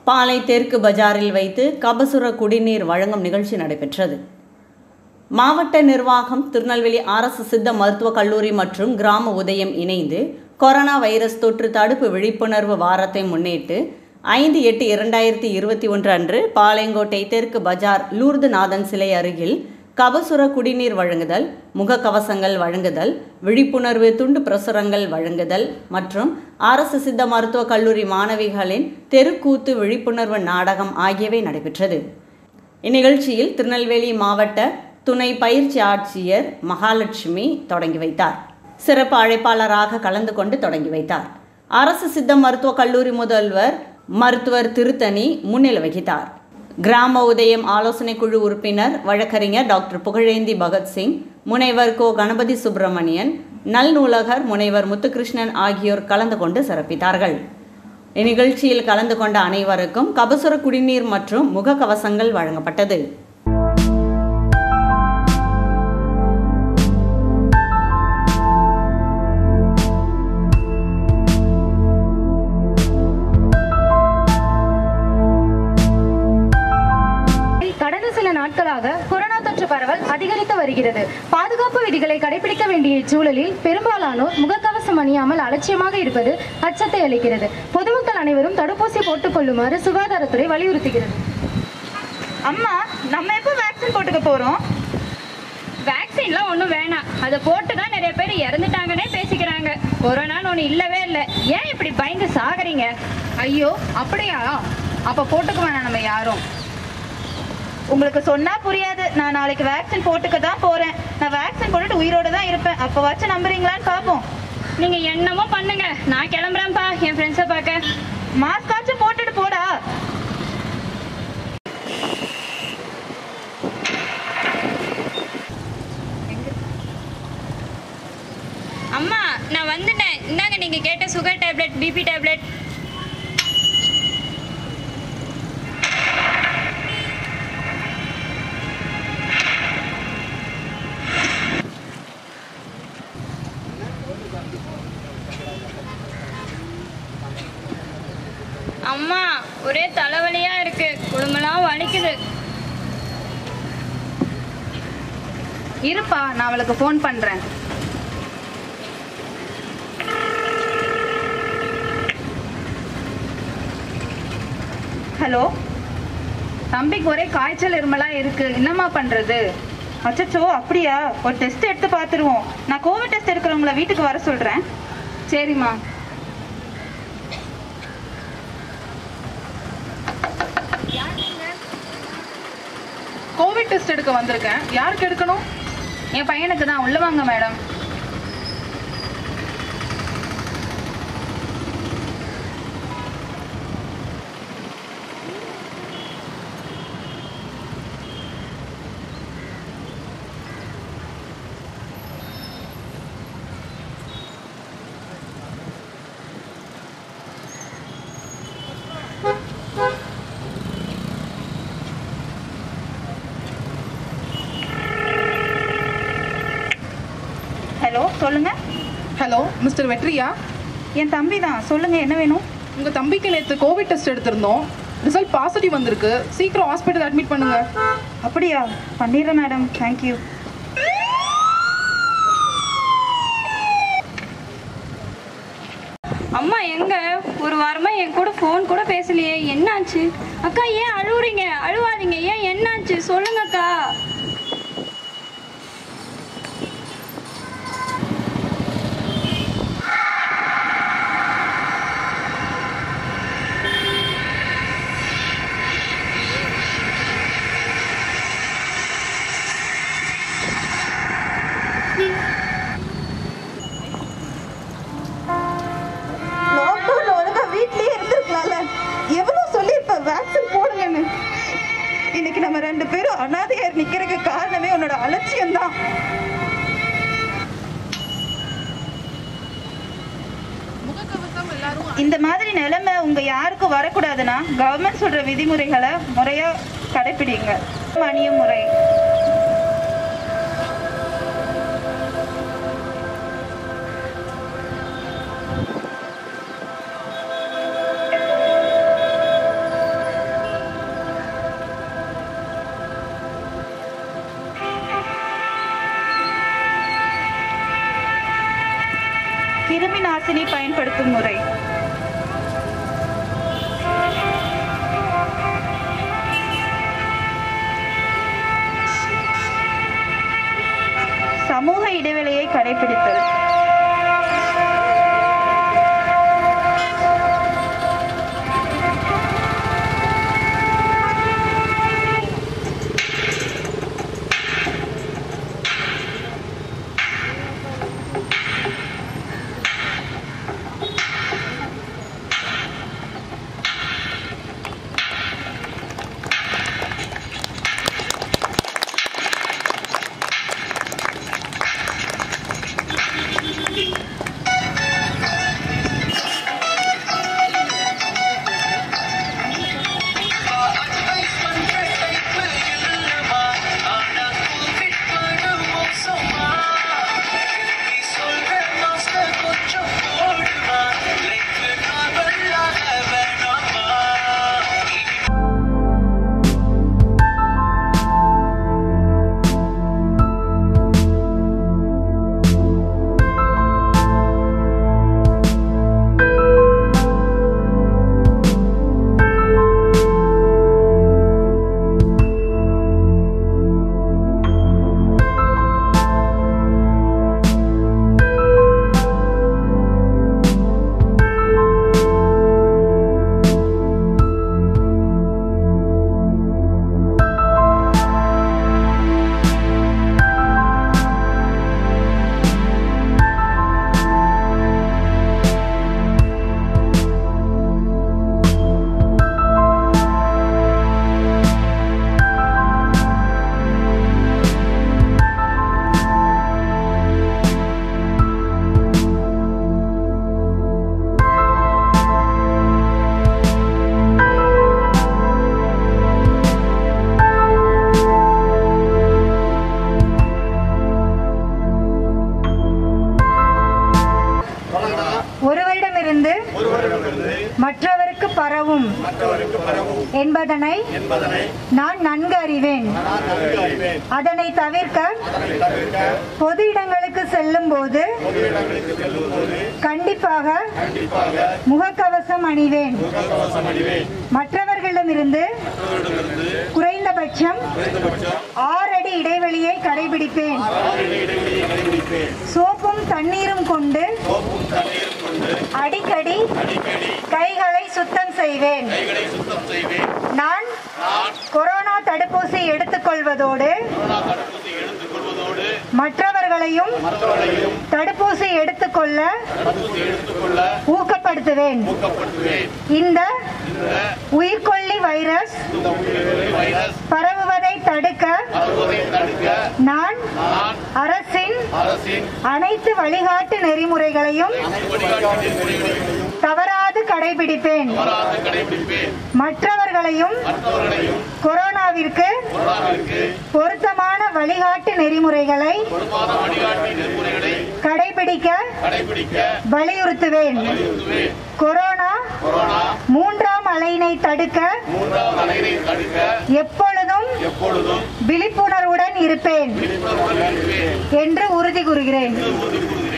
பாலை தெற்கு பஜாரில் வைத்து கபசுர குடிநீர் வழங்கும் நிகழ்ச்சி நடைபெற்றது மாவட்ட நிர்வாகம் திருநெல்வேலி அரசு சித்த மருத்துவக் கல்லூரி மற்றும் கிராம உதயம் இணைந்து கொரோனா வைரஸ் தொற்று தடுப்பு விழிப்புணர்வு வாரத்தை முன்னிட்டு ஐந்து எட்டு இரண்டாயிரத்தி இருபத்தி ஒன்று அன்று பாளையங்கோட்டை தெற்கு பஜார் லூர்துநாதன் சிலை அருகில் கபசுர குடிநீர் வழங்குதல் முகக்கவசங்கள் வழங்குதல் விழிப்புணர்வு துண்டு பிரசுரங்கள் வழங்குதல் மற்றும் அரசு சித்த மருத்துவக் கல்லூரி மாணவிகளின் தெருக்கூத்து விழிப்புணர்வு நாடகம் ஆகியவை நடைபெற்றது இந்நிகழ்ச்சியில் திருநெல்வேலி மாவட்ட துணை பயிற்சி ஆட்சியர் மகாலட்சுமி தொடங்கி வைத்தார் சிறப்பு அழைப்பாளராக கலந்து கொண்டு தொடங்கி வைத்தார் அரசு சித்த மருத்துவக் கல்லூரி முதல்வர் மருத்துவர் திருத்தணி முன்னிலை வகித்தார் கிராம உதயம் ஆலோசனை குழு உறுப்பினர் வழக்கறிஞர் டாக்டர் புகழேந்தி பகத்சிங் முனைவர் கோ கணபதி சுப்பிரமணியன் நல் நூலகர் முனைவர் முத்துகிருஷ்ணன் ஆகியோர் கலந்து கொண்டு சிறப்பித்தார்கள் இந்நிகழ்ச்சியில் கலந்து கொண்ட அனைவருக்கும் கபசுர குடிநீர் மற்றும் முகக்கவசங்கள் வழங்கப்பட்டது கடந்த சில நாட்களாக கொரோனா தொற்று பரவல் அதிகரித்து வருகிறது பாதுகாப்பு விதிகளை கடைபிடிக்க வேண்டிய சூழலில் பெரும்பாலானோர் முகக்கவசம் அணியாமல் அலட்சியமாக இருப்பது அச்சத்தை அளிக்கிறது பொதுமக்கள் அனைவரும் தடுப்பூசி போட்டுக் கொள்ளுமாறு சுகாதாரத்துறை வலியுறுத்துகிறது அம்மா நம்ம எப்போ வேக்சின் போட்டுக்க போறோம் வேக்சின்லாம் ஒன்றும் வேணாம் அதை போட்டு தான் நிறைய பேர் இறந்துட்டாங்கன்னே பேசிக்கிறாங்க கொரோனான்னு ஒன்று இல்லவே இல்லை ஏன் இப்படி பயந்து சாகுறீங்க ஐயோ அப்படியா அப்ப போட்டுக்க வேணாம் நம்ம யாரும் உங்களுக்கு சொன்னா புரியாது நான் நாளைக்கு வேக்சின் போட்டுக்க தான் போறேன் நான் வேக்சின் போட்டுட்டு உயிரோட தான் இருப்பேன் அப்ப வச்சு நம்புறீங்களான்னு பாப்போம் நீங்க என்னமோ பண்ணுங்க நான் கிளம்புறேன்ப்பா என் ஃப்ரெண்ட்ஸை பார்க்க மாஸ்க் ஆச்சும் போட்டுட்டு போடா அம்மா நான் வந்துட்டேன் இந்தாங்க நீங்க கேட்ட சுகர் டேப்லெட் பிபி டேப்லெட் அம்மா ஒரே தலைவலியா இருக்கு குடும்பம்லாம் வலிக்குது இருப்பா நான் அவளுக்கு ஃபோன் பண்றேன் ஹலோ தம்பிக்கு ஒரே காய்ச்சல் இருமலா இருக்கு என்னம்மா பண்றது அச்சச்சோ அப்படியா ஒரு டெஸ்ட் எடுத்து பார்த்துருவோம் நான் கோவிட் டெஸ்ட் எடுக்கிறவங்கள வீட்டுக்கு வர சொல்றேன் சரிம்மா கோவிட் டெஸ்ட் எடுக்க வந்திருக்கேன் யாருக்கு எடுக்கணும் என் பையனுக்கு தான் உள்ள வாங்க மேடம் ஹலோ சொல்லுங்க ஹலோ மிஸ்டர் வெட்ரியா என் தம்பி தான் சொல்லுங்க என்ன வேணும் உங்க தம்பிக்கு நேற்று கோவிட் டெஸ்ட் எடுத்திருந்தோம் ரிசல்ட் பாசிட்டிவ் வந்திருக்கு சீக்கிரம் ஹாஸ்பிட்டல் அட்மிட் பண்ணுங்க அப்படியா பண்ணிடுறேன் மேடம் தேங்க்யூ அம்மா எங்க ஒரு வாரமா என் கூட ஃபோன் கூட பேசலையே என்னாச்சு அக்கா ஏன் அழுவுறீங்க அழுவாதீங்க ஏன் என்னாச்சு சொல்லுங்க அக்கா லாக்டவுன்ல ஒழுங்கா வீட்லயே இருந்திருக்கலாம்ல எவ்வளவு சொல்லியிருப்ப வேக்சின் போடுங்கன்னு இன்னைக்கு நம்ம ரெண்டு பேரும் அனாதையா நிக்கிறதுக்கு காரணமே உன்னோட அலட்சியம் தான் இந்த மாதிரி நிலைமை உங்க யாருக்கும் வரக்கூடாதுன்னா கவர்மெண்ட் சொல்ற விதிமுறைகளை முறையா கடைபிடிங்க அணிய முறை கிருமி நாசினி பயன்படுத்தும் முறை சமூக இடைவெளியை கடைபிடித்தல் ஒருவரிடமிருந்து மற்றவருக்கு பரவும் என்பதனை நான் நன்கு அறிவேன் அதனை தவிர்க்க பொது இடங்களுக்கு செல்லும் போது கண்டிப்பாக முகக்கவசம் அணிவேன் மற்றவர்களிடமிருந்து குறைந்தபட்சம் ஆறு அடி இடைவெளியை கடைபிடிப்பேன் சோப்பும் தண்ணீரும் கொண்டு அடிக்கடி கைகளை சுத்தம் செய்வேன் நான் கொரோனா தடுப்பூசி எடுத்துக்கொள்வதோடு மற்றவர்களையும் தடுப்பூசி எடுத்துக்கொள்ள ஊக்கப்படுத்துவேன் இந்த உயிர்கொல்லி வைரஸ் பரவுவதை தடுக்க நான் அரசின் அனைத்து வழிகாட்டு நெறிமுறைகளையும் தவறாது கடைபிடிப்பேன் மற்றவர்களையும் கொரோனாவிற்கு பொருத்தமான வழிகாட்டு நெறிமுறைகளை கடைபிடிக்க வலியுறுத்துவேன் கொரோனா மூன்றாம் அலையினை தடுக்க எப்பொழுதும் விழிப்புணர்வுடன் இருப்பேன் என்று உறுதி கூறுகிறேன்